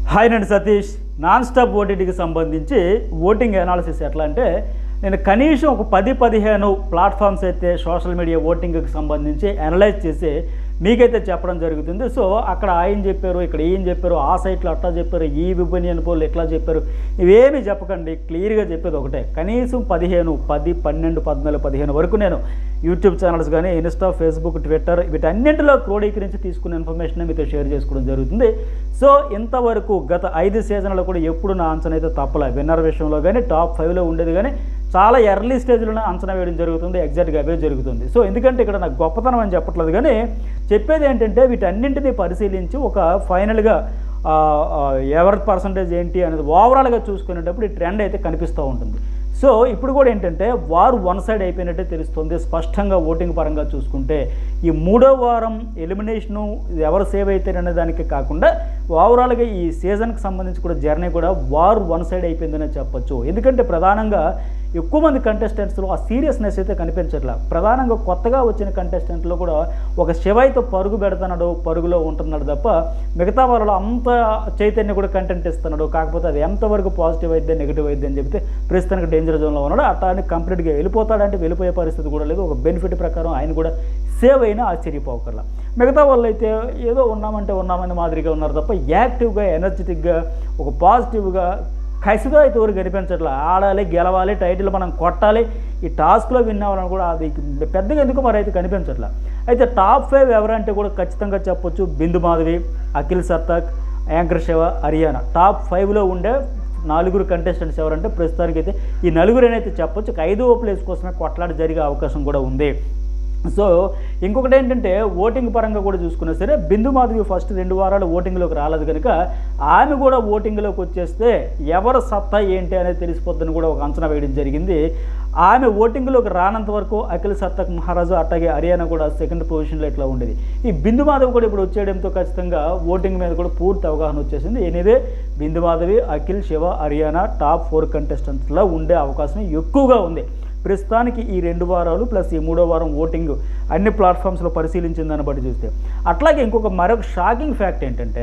hi నేను Satish non stop ఓటీటీకి సంబంధించి voting analysis ఎట్లా అంటే నేను కనీసం ఒక పది పదిహేను ప్లాట్ఫామ్స్ అయితే సోషల్ మీడియా ఓటింగ్కి సంబంధించి అనలైజ్ చేసి మీకైతే చెప్పడం జరుగుతుంది సో అక్కడ ఆయన చెప్పారు ఇక్కడ ఈయన చెప్పారు ఆ సైట్లో అట్లా చెప్పారు ఈ విభజన పోలు ఎట్లా చెప్పారు ఇవేమీ చెప్పకండి క్లియర్గా చెప్పేది ఒకటే కనీసం పదిహేను పది పన్నెండు పద్నాలుగు పదిహేను వరకు నేను యూట్యూబ్ ఛానల్స్ కానీ ఇన్స్టా ఫేస్బుక్ ట్విట్టర్ వీటన్నింటిలో క్రోడీకరించి తీసుకున్న ఇన్ఫర్మేషన్ మీతో షేర్ చేసుకోవడం జరుగుతుంది సో ఇంతవరకు గత ఐదు సీజన్లో కూడా ఎప్పుడు నా అంచనా అయితే తప్పలే విన్నర్ విషయంలో కానీ టాప్ ఫైవ్లో ఉండేది కానీ చాలా ఎర్లీ స్టేజ్లోనే అంచనా వేయడం జరుగుతుంది ఎగ్జాక్ట్గా అవే జరుగుతుంది సో ఎందుకంటే ఇక్కడ నాకు గొప్పతనం అని చెప్పట్లేదు కానీ చెప్పేది ఏంటంటే వీటన్నింటినీ పరిశీలించి ఒక ఫైనల్గా ఆ, ఆ, ఎవరి పర్సంటేజ్ ఏంటి అనేది ఓవరాల్గా చూసుకునేటప్పుడు ఈ ట్రెండ్ అయితే కనిపిస్తూ ఉంటుంది సో ఇప్పుడు కూడా ఏంటంటే వారు వన్ సైడ్ అయిపోయినట్టే తెలుస్తుంది స్పష్టంగా ఓటింగ్ పరంగా చూసుకుంటే ఈ మూడో వారం ఎలిమినేషను ఎవరు సేవ్ అవుతారనే దానికి కాకుండా ఓవరాల్గా ఈ సీజన్కి సంబంధించి కూడా జర్నీ కూడా వారు వన్ సైడ్ అయిపోయిందనే చెప్పొచ్చు ఎందుకంటే ప్రధానంగా ఎక్కువ మంది కంటెస్టెంట్స్లో ఆ సీరియస్నెస్ అయితే కనిపించట్లా ప్రధానంగా కొత్తగా వచ్చిన కంటెస్టెంట్లో కూడా ఒక శివైతో పరుగు పెడుతున్నాడు పరుగులో ఉంటున్నాడు తప్ప మిగతా వాళ్ళలో అంత చైతన్యం కూడా కంటెంట్ ఇస్తున్నాడు కాకపోతే అది ఎంతవరకు పాజిటివ్ అయితే నెగిటివ్ అయితే అని చెప్తే ప్రస్తుతానికి డేంజర్ జోన్లో ఉన్నాడు అట్లా కంప్లీట్గా వెళ్ళిపోతాడంటే వెళ్ళిపోయే పరిస్థితి కూడా లేదు ఒక బెనిఫిట్ ప్రకారం ఆయన కూడా సేవ్ అయినా ఆశ్చర్యపోకర్లా మిగతా వాళ్ళు అయితే ఏదో ఉన్నామంటే ఉన్నామని మాదిరిగా ఉన్నారు తప్ప యాక్టివ్గా ఎనర్జెటిక్గా ఒక పాజిటివ్గా కసిగా అయితే ఎవరు కనిపించట్లా ఆడాలి గెలవాలి టైటిల్ మనం కొట్టాలి ఈ టాస్క్లో విన్ అవ్వాలని కూడా అది పెద్దగా ఎందుకు మరి అయితే కనిపించట్లా అయితే టాప్ ఫైవ్ ఎవరంటే కూడా ఖచ్చితంగా చెప్పొచ్చు బిందు మాధవి అఖిల్ సత్తాక్ యాంకర్ శివ హరియానా టాప్ ఫైవ్లో ఉండే నాలుగురు కంటెస్టెంట్స్ ఎవరంటే ప్రస్తుతానికైతే ఈ నలుగురేనైతే చెప్పొచ్చు ఇక ఐదవ ప్లేస్ కోసమే కొట్లాట జరిగే అవకాశం కూడా ఉంది సో ఇంకొకటి ఏంటంటే ఓటింగ్ పరంగా కూడా చూసుకున్నా సరే బిందు మాధవి ఫస్ట్ రెండు వారాలు ఓటింగ్లోకి రాలేదు కనుక ఆమె కూడా ఓటింగ్లోకి వచ్చేస్తే ఎవరు సత్తా ఏంటి అనేది తెలిసిపోద్దని కూడా ఒక అంచనా వేయడం జరిగింది ఆమె ఓటింగ్లోకి రానంత వరకు అఖిల్ సత్తక్ మహారాజు అట్లాగే హర్యానా కూడా సెకండ్ పొజిషన్లో ఇట్లా ఉండేది ఈ బిందు మాధవి కూడా ఇప్పుడు వచ్చేయడంతో ఖచ్చితంగా ఓటింగ్ మీద కూడా పూర్తి అవగాహన వచ్చేసింది anyway Bindu Madhavi Akhil Shiva Ariyana top four కంటెస్టెంట్స్లో ఉండే అవకాశం ఎక్కువగా ఉంది ప్రస్తుతానికి ఈ రెండు వారాలు ప్లస్ ఈ మూడో వారం ఓటింగ్ అన్ని ప్లాట్ఫామ్స్లో పరిశీలించిన దాన్ని బట్టి చూస్తే అట్లాగే ఇంకొక మరొక షాకింగ్ ఫ్యాక్ట్ ఏంటంటే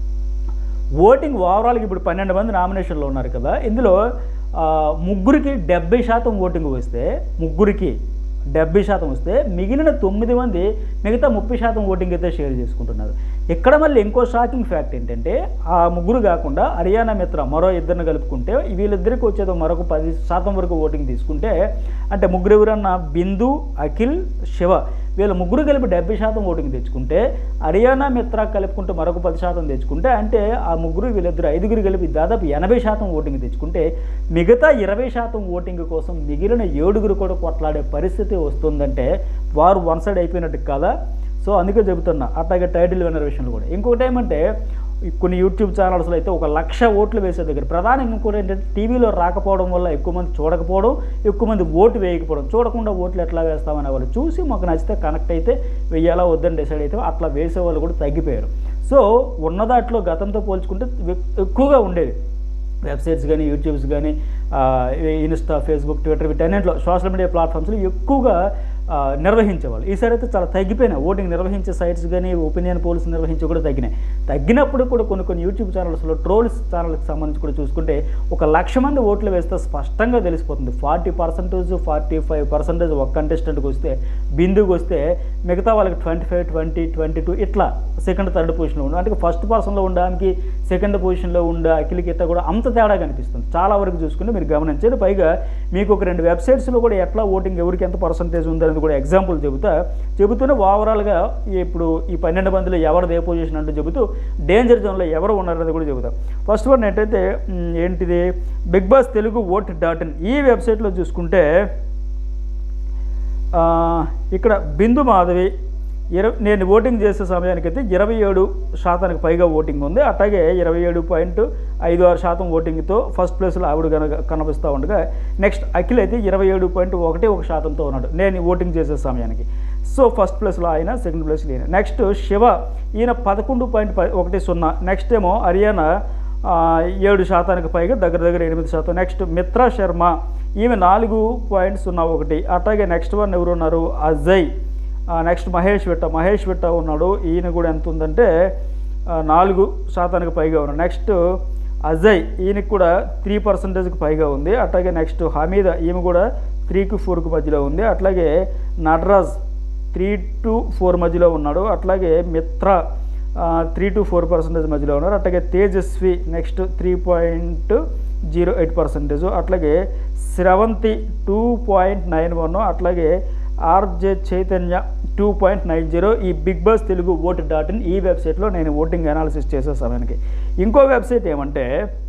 ఓటింగ్ ఓవరాల్గా ఇప్పుడు పన్నెండు మంది నామినేషన్లో ఉన్నారు కదా ఇందులో ఆ, ముగ్గురికి డెబ్బై శాతం ఓటింగ్ వస్తే ముగ్గురికి డెబ్బై శాతం వస్తే మిగిలిన తొమ్మిది మంది మిగతా ముప్పై శాతం ఓటింగ్ అయితే షేర్ చేసుకుంటున్నారు ఇక్కడ మళ్ళీ ఇంకో షాకింగ్ ఫ్యాక్ట్ ఏంటంటే ఆ ముగ్గురు కాకుండా హర్యానా మిత్ర మరో ఇద్దరిని కలుపుకుంటే వీళ్ళిద్దరికి వచ్చేది మరొక పది శాతం వరకు ఓటింగ్ తీసుకుంటే అంటే ముగ్గురు ఎవరన్నా బిందు అఖిల్ శివ వీళ్ళ ముగ్గురు కలిపి డెబ్బై శాతం ఓటింగ్ తెచ్చుకుంటే హర్యానా మిత్ర కలుపుకుంటే మరొక పది శాతం తెచ్చుకుంటే అంటే ఆ ముగ్గురు వీళ్ళిద్దరు ఐదుగురు కలిపి దాదాపు ఎనభై శాతం ఓటింగ్ తెచ్చుకుంటే మిగతా ఇరవై శాతం ఓటింగ్ కోసం మిగిలిన ఏడుగురు కూడా కొట్లాడే పరిస్థితి వస్తుందంటే వారు వన్ సైడ్ అయిపోయినట్టు కదా సో అందుకే చెబుతున్నా అట్లాగే టైటిల్ విన్నర్ విషయంలో కూడా ఇంకొకటి ఏమంటే ఈ కొన్ని యూట్యూబ్ ఛానల్స్లో అయితే ఒక లక్ష ఓట్లు వేసే దగ్గర ప్రధానంగా ఇంకోటి ఏంటంటే టీవీలో రాకపోవడం వల్ల ఎక్కువ మంది చూడకపోవడం ఎక్కువ మంది ఓటు వేయకపోవడం చూడకుండా ఓట్లు ఎట్లా వేస్తామనే వాళ్ళు చూసి మాకు నచ్చితే కనెక్ట్ అయితే వెయ్యాలా వద్దని డిసైడ్ అయితే అట్లా వేసే వాళ్ళు కూడా తగ్గిపోయారు సో ఉన్న దాంట్లో గతంతో పోల్చుకుంటే ఎక్కువగా ఉండేది వెబ్సైట్స్ కానీ యూట్యూబ్స్ కానీ ఇన్స్టా ఫేస్బుక్ ట్విట్టర్ వీటన్నింటిలో సోషల్ మీడియా ప్లాట్ఫామ్స్లో ఎక్కువగా ఆ, నిర్వహించేవాళ్ళు ఈసారి అయితే చాలా తగ్గిపోయినాయి ఓటింగ్ నిర్వహించే సైట్స్ కానీ ఒపీనియన్ పోల్స్ నిర్వహించి కూడా తగ్గినాయి తగ్గినప్పుడు కూడా కొన్ని కొన్ని యూట్యూబ్ ఛానల్స్లో ట్రోల్స్ ఛానల్కి సంబంధించి కూడా చూసుకుంటే ఒక లక్ష మంది ఓట్లు వేస్తే స్పష్టంగా తెలిసిపోతుంది forty percentage forty five percentage ఒక కంటెస్టెంట్కి వస్తే బిందుకు వస్తే మిగతా వాళ్ళకి twenty five twenty twenty two ఇట్లా సెకండ్ థర్డ్ పొజిషన్లో ఉండే అంటే ఫస్ట్ పర్సన్లో ఉండడానికి సెకండ్ పొజిషన్లో ఉండే అఖిలకి ఇట్లా కూడా అంత తేడా కనిపిస్తుంది చాలా వరకు చూసుకుంటే మీరు గమనించండి పైగా మీకు ఒక రెండు వెబ్సైట్స్లో కూడా ఎట్లా ఓటింగ్ ఎవరికి ఎంత పర్సంటేజ్ ఉందనేది కూడా ఎగ్జాంపుల్ చెబుతా చెబుతూనే ఓవరాల్గా ఇప్పుడు ఈ పన్నెండు మందిలో ఎవరిది ఏ పొజిషన్ అంటూ చెబుతూ డేంజర్ జోన్లో ఎవరు ఉన్నారనేది కూడా చెబుతా ఫస్ట్ వన్ ఏంటంటే మ్, ఏంటిది Bigg Boss Telugu vote dot in ఈ వెబ్సైట్లో చూసుకుంటే ఆ, ఇక్కడ బిందు మాధవి ఇరవై నేను ఓటింగ్ చేసే సమయానికైతే ఇరవై ఏడు శాతానికి పైగా ఓటింగ్ ఉంది అట్లాగే ఇరవై ఏడు పాయింట్ ఐదు ఆరు శాతం ఓటింగ్తో ఫస్ట్ ప్లేస్లో ఆవిడ కనుక కనిపిస్తూ ఉండగా నెక్స్ట్ అఖిల్ అయితే ఇరవై ఏడు పాయింట్ ఒకటి ఒక శాతంతో ఉన్నాడు నేను ఓటింగ్ చేసే సమయానికి సో ఫస్ట్ ప్లేస్లో ఆయన సెకండ్ ప్లేస్లో ఈయన నెక్స్ట్ శివ ఈయన పదకొండు పాయింట్ ఒకటి సున్నా నెక్స్ట్ ఏమో హర్యానా ఆ, ఏడు శాతానికి పైగా దగ్గర దగ్గర ఎనిమిది శాతం నెక్స్ట్ మిత్రా శర్మ ఈమె నాలుగు పాయింట్ సున్నా ఒకటి అట్లాగే నెక్స్ట్ వన్ ఎవరు ఉన్నారు అజయ్ నెక్స్ట్ మహేష్ విట్ట మహేష్ విట్ట ఉన్నాడు ఈయన కూడా ఎంత ఉందంటే ఆ, నాలుగు శాతానికి పైగా ఉన్నారు నెక్స్ట్ అజయ్ ఈయనకి కూడా త్రీ పర్సెంటేజ్కి పైగా ఉంది అట్లాగే నెక్స్ట్ హమీద ఈమె కూడా త్రీకి ఫోర్కి మధ్యలో ఉంది అట్లాగే నటరాజ్ త్రీ టు ఫోర్ మధ్యలో ఉన్నాడు అట్లాగే మిత్ర త్రీ టు ఫోర్ పర్సెంటేజ్ మధ్యలో ఉన్నారు అట్లాగే Tejaswi next three point zero eight percentage అట్లాగే Sravanthi two point nine one అట్లాగే RJ Chaitanya two point nine zero ఈ Bigg Boss Telugu vote dot in ఈ వెబ్సైట్లో నేను ఓటింగ్ అనాలిసిస్ చేసే సమయానికి ఇంకో వెబ్సైట్ ఏమంటే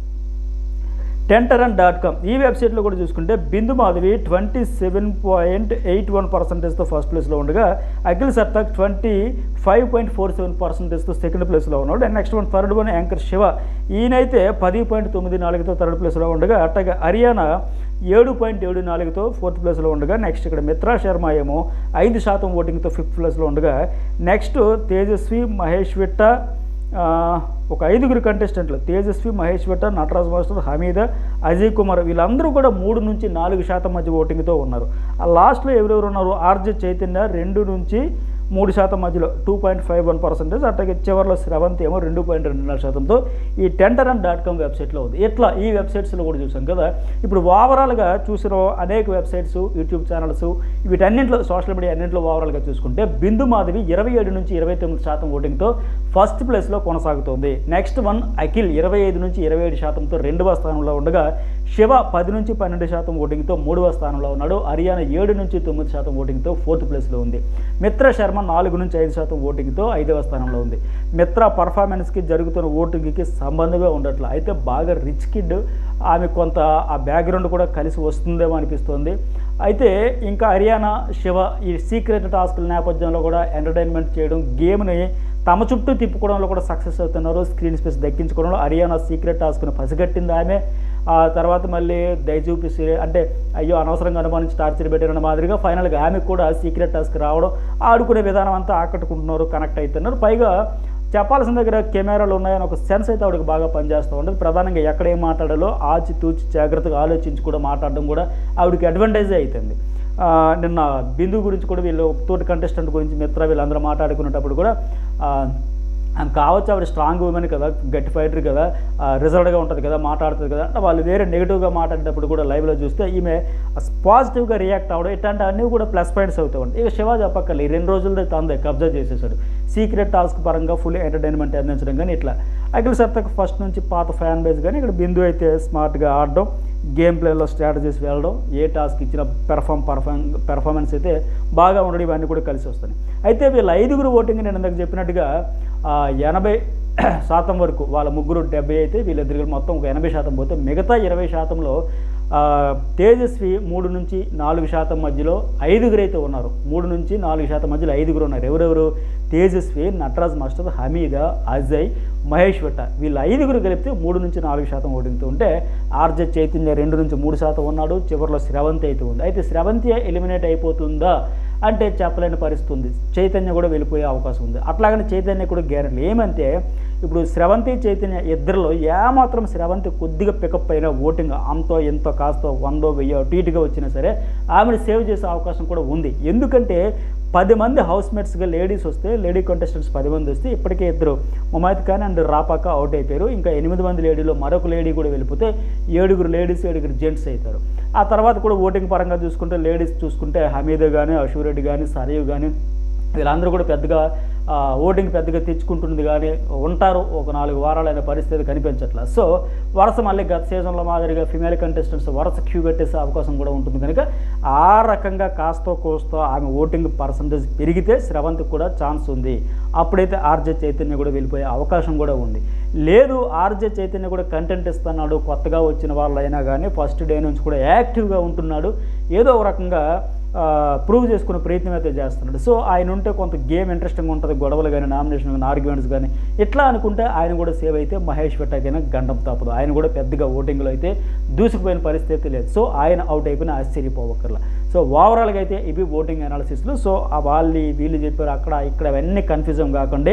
టెంటరన్ డాట్ కామ్ ఈ వెబ్సైట్లో కూడా చూసుకుంటే Bindu Madhavi twenty seven point eight one పర్సెంటేజ్తో ఫస్ట్ ప్లేస్లో ఉండగా Akhil Sarthak twenty five point four seven పర్సెంటేజ్తో సెకండ్ ప్లేస్లో ఉన్నాడు and next one third one anchor Shiva ఈయనైతే పది పాయింట్ తొమ్మిది నాలుగుతో థర్డ్ ప్లేస్లో ఉండగా అట్టగా హర్యానా ఏడు పాయింట్ ఏడు నాలుగుతో ఫోర్త్ ప్లేస్లో ఉండగా నెక్స్ట్ ఇక్కడ మిత్రా శర్మ ఏమో ఐదు శాతం ఓటింగ్తో ఫిఫ్త్ ప్లేస్లో ఉండగా నెక్స్ట్ తేజస్వి మహేష్ విట్ట ఆ, ఒక ఐదుగురు కంటెస్టెంట్లు తేజస్వి మహేష్ భట్ట నటరాజ్ మాస్టర్ హమీద అజయ్ కుమార్ వీళ్ళందరూ కూడా మూడు నుంచి నాలుగు శాతం మధ్య ఓటింగ్తో ఉన్నారు ఆ లాస్ట్లో ఎవరెవరు ఉన్నారు ఆర్జే చైతన్య రెండు నుంచి మూడు శాతం మధ్యలో two point five one percentage అట్లాగే చివరిలో శ్రవంతి ఏమో రెండు పాయింట్ రెండున్నర శాతంతో ఈ టెంటర్ అండ్ డాట్ కామ్ వెబ్సైట్లో ఉంది ఇట్లా ఈ వెబ్సైట్స్లో కూడా చూసాం కదా ఇప్పుడు ఓవరాల్గా చూసిన అనేక వెబ్సైట్స్ యూట్యూబ్ ఛానల్స్ వీటన్నింటిలో సోషల్ మీడియా అన్నింటిలో ఓవరాల్గా చూసుకుంటే బిందు మాధవి ఇరవై ఏడు నుంచి ఇరవై తొమ్మిది శాతం ఓటింగ్తో ఫస్ట్ ప్లేస్లో కొనసాగుతోంది నెక్స్ట్ వన్ అఖిల్ ఇరవై ఐదు నుంచి ఇరవై ఏడు శాతంతో రెండవ స్థానంలో ఉండగా శివ పది నుంచి పన్నెండు శాతం ఓటింగ్తో మూడవ స్థానంలో ఉన్నాడు హర్యానా ఏడు నుంచి తొమ్మిది శాతం ఓటింగ్తో ఫోర్త్ ప్లేస్లో ఉంది మిత్ర శర్మ నాలుగు నుంచి ఐదు శాతం ఓటింగ్తో ఐదవ స్థానంలో ఉంది మిత్ర పర్ఫార్మెన్స్కి జరుగుతున్న ఓటింగ్కి సంబంధమే ఉండట్ల అయితే బాగా రిచ్ కిడ్ ఆమె కొంత ఆ బ్యాక్గ్రౌండ్ కూడా కలిసి వస్తుందేమో అనిపిస్తుంది అయితే ఇంకా హర్యానా శివ ఈ సీక్రెట్ టాస్క్ల నేపథ్యంలో కూడా ఎంటర్టైన్మెంట్ చేయడం గేమ్ని తమ చుట్టూ తిప్పుకోవడంలో కూడా సక్సెస్ అవుతున్నారు స్క్రీన్ స్పేస్ దక్కించుకోవడంలో హర్యానా సీక్రెట్ టాస్క్ను పసిగట్టింది ఆమె ఆ తర్వాత మళ్ళీ దయ చూపిస్తే అంటే అయ్యో అనవసరంగా అనుమానించి టార్చర్ పెట్టిన మాదిరిగా ఫైనల్గా ఆమెకు కూడా సీక్రెట్ టాస్క్ రావడం ఆడుకునే విధానం అంతా ఆకట్టుకుంటున్నారు కనెక్ట్ అవుతున్నారు పైగా చెప్పాల్సిన దగ్గర కెమెరాలు ఉన్నాయని ఒక సెన్స్ అయితే ఆవిడకి బాగా పనిచేస్తూ ఉంటుంది ప్రధానంగా ఎక్కడ ఏం మాట్లాడాలో ఆచి తూచి జాగ్రత్తగా ఆలోచించి కూడా మాట్లాడడం కూడా ఆవిడకి అడ్వాంటేజే అవుతుంది ఆ, నిన్న బిందు గురించి కూడా వీళ్ళు తోటి కంటెస్టెంట్ గురించి మిత్ర వీళ్ళందరూ మాట్లాడుకునేటప్పుడు కూడా ఆ, ఆమె కావచ్చు ఆవిడ స్ట్రాంగ్ ఉమెన్ కదా గట్టి ఫైటర్ కదా రిజర్వ్డ్గా ఉంటుంది కదా మాట్లాడుతుంది కదా అంటే వాళ్ళు వేరే నెగిటివ్గా మాట్లాడేటప్పుడు కూడా లైవ్లో చూస్తే ఈమె పాజిటివ్గా రియాక్ట్ అవ్వడం ఇట్లాంటి అన్నీ కూడా ప్లస్ పాయింట్స్ అవుతూ ఉంటాయి ఇక శివ చెప్పక్కర్లే ఈ రెండు రోజులతో తందే కబ్జా చేసేసాడు సీక్రెట్ టాస్క్ పరంగా ఫుల్ ఎంటర్టైన్మెంట్ అందించడం కానీ ఇట్లా అఖిల్ సత్తకు ఫస్ట్ నుంచి పాత ఫ్యాన్ బేస్ కానీ ఇక్కడ బిందు అయితే స్మార్ట్గా ఆడడం గేమ్ ప్లేలో స్ట్రాటజీస్ వెళ్ళడం ఏ టాస్క్ ఇచ్చిన పెర్ఫామ్ పర్ఫామ్ పెర్ఫార్మెన్స్ అయితే బాగా ఉండడం ఇవన్నీ కూడా కలిసి వస్తాయి అయితే వీళ్ళ ఐదుగురు ఓటింగ్ నేను ఇందాక చెప్పినట్టుగా ఆ, ఎనభై శాతం వరకు వాళ్ళ ముగ్గురు డెబ్బై అయితే వీళ్ళిద్దరు మొత్తం ఒక ఎనభై శాతం పోతే మిగతా ఇరవై శాతంలో ఆ, తేజస్వి మూడు నుంచి నాలుగు శాతం మధ్యలో ఐదుగురు అయితే ఉన్నారు మూడు నుంచి నాలుగు శాతం మధ్యలో ఐదుగురు ఉన్నారు ఎవరెవరు తేజస్వి నటరాజ్ మాస్టర్ హమీద అజయ్ మహేష్ భట్ట వీళ్ళు ఐదుగురు కలిపితే మూడు నుంచి నాలుగు శాతం ఓటింగ్తో ఉంటే ఆర్జే చైతన్య రెండు నుంచి మూడు శాతం ఉన్నాడు చివరిలో శ్రవంతి అయితే ఉంది అయితే శ్రవంతి ఎలిమినేట్ అయిపోతుందా అంటే చెప్పలేని పరిస్థితి ఉంది చైతన్య కూడా వెళ్ళిపోయే అవకాశం ఉంది అట్లాగనే చైతన్య కూడా గ్యారెంటీ ఏమంటే ఇప్పుడు స్రవంతి చైతన్య ఇద్దరిలో ఏమాత్రం స్రవంతి కొద్దిగా పికప్ అయిన ఓటింగ్ అంతో ఎంతో కాస్తో వందో వెయ్యో అటు ఇటుగా వచ్చినా సరే ఆమెను సేవ్ చేసే అవకాశం కూడా ఉంది ఎందుకంటే పది మంది హౌస్ మేట్స్గా లేడీస్ వస్తే లేడీ కంటెస్టెంట్స్ పది మంది వస్తే ఇప్పటికే ఇద్దరు ముమైత్ ఖాన్ అండ్ రాపాక అవుట్ అయిపోయారు ఇంకా ఎనిమిది మంది లేడీలో మరొక లేడీ కూడా వెళ్ళిపోతే ఏడుగురు లేడీస్ ఏడుగురు జెంట్స్ అవుతారు ఆ తర్వాత కూడా ఓటింగ్ పరంగా చూసుకుంటే లేడీస్ చూసుకుంటే హమీద కానీ అశూరెడ్డి కానీ సరియు కానీ వీళ్ళందరూ కూడా పెద్దగా ఆ, ఓటింగ్ పెద్దగా తెచ్చుకుంటుంది కానీ ఉంటారు ఒక నాలుగు వారాలు అనే పరిస్థితి కనిపించట్ల సో వరుస మళ్ళీ గత సీజన్లో మాదిరిగా ఫిమేల్ కంటెస్టెంట్స్ వరుస క్యూ కట్టేసే అవకాశం కూడా ఉంటుంది కనుక ఆ రకంగా కాస్తో కోస్తో ఆమె ఓటింగ్ పర్సంటేజ్ పెరిగితే స్రవంతికి కూడా ఛాన్స్ ఉంది అప్పుడైతే ఆర్జే చైతన్య కూడా వెళ్ళిపోయే అవకాశం కూడా ఉంది లేదు ఆర్జే చైతన్య కూడా కంటెంట్ ఇస్తున్నాడు కొత్తగా వచ్చిన వాళ్ళైనా కానీ ఫస్ట్ డే నుంచి కూడా యాక్టివ్గా ఉంటున్నాడు ఏదో ఒక రకంగా ప్రూవ్ చేసుకునే ప్రయత్నం అయితే చేస్తున్నాడు సో ఆయన ఉంటే కొంత గేమ్ ఇంట్రెస్టింగ్ ఉంటుంది గొడవలు కానీ నామినేషన్ కానీ ఆర్గ్యుమెంట్స్ కానీ ఇట్లా అనుకుంటే ఆయన కూడా సేవ్ అయితే మహేష్ పెట్టకైనా గండం తప్పదు ఆయన కూడా పెద్దగా ఓటింగ్లో అయితే దూసుకుపోయిన పరిస్థితి అయితే లేదు సో ఆయన అవుట్ అయిపోయిన ఆశ్చర్యపోవక్కర్లా సో ఓవరాల్గా అయితే ఇవి ఓటింగ్ అనాలిసిస్లు సో ఆ వాళ్ళు వీళ్ళు చెప్పారు అక్కడ ఇక్కడ అవన్నీ కన్ఫ్యూజన్ కాకుండా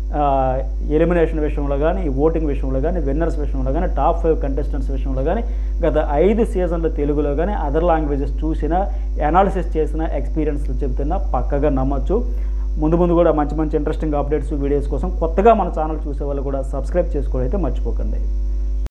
ఎలిమినేషన్ విషయంలో కానీ ఓటింగ్ విషయంలో కానీ విన్నర్స్ విషయంలో కానీ టాప్ ఫైవ్ కంటెస్టెంట్స్ విషయంలో కానీ గత ఐదు సీజన్ల తెలుగులో కానీ అదర్ లాంగ్వేజెస్ చూసిన అనాలిసిస్ చేసిన ఎక్స్పీరియన్స్లు చెబుతున్నా పక్కగా నమ్మచ్చు ముందు ముందు కూడా మంచి మంచి ఇంట్రెస్టింగ్ అప్డేట్స్ వీడియోస్ కోసం కొత్తగా మన ఛానల్ చూసే వాళ్ళు కూడా సబ్స్క్రైబ్ చేసుకోవడం అయితే మర్చిపోకండి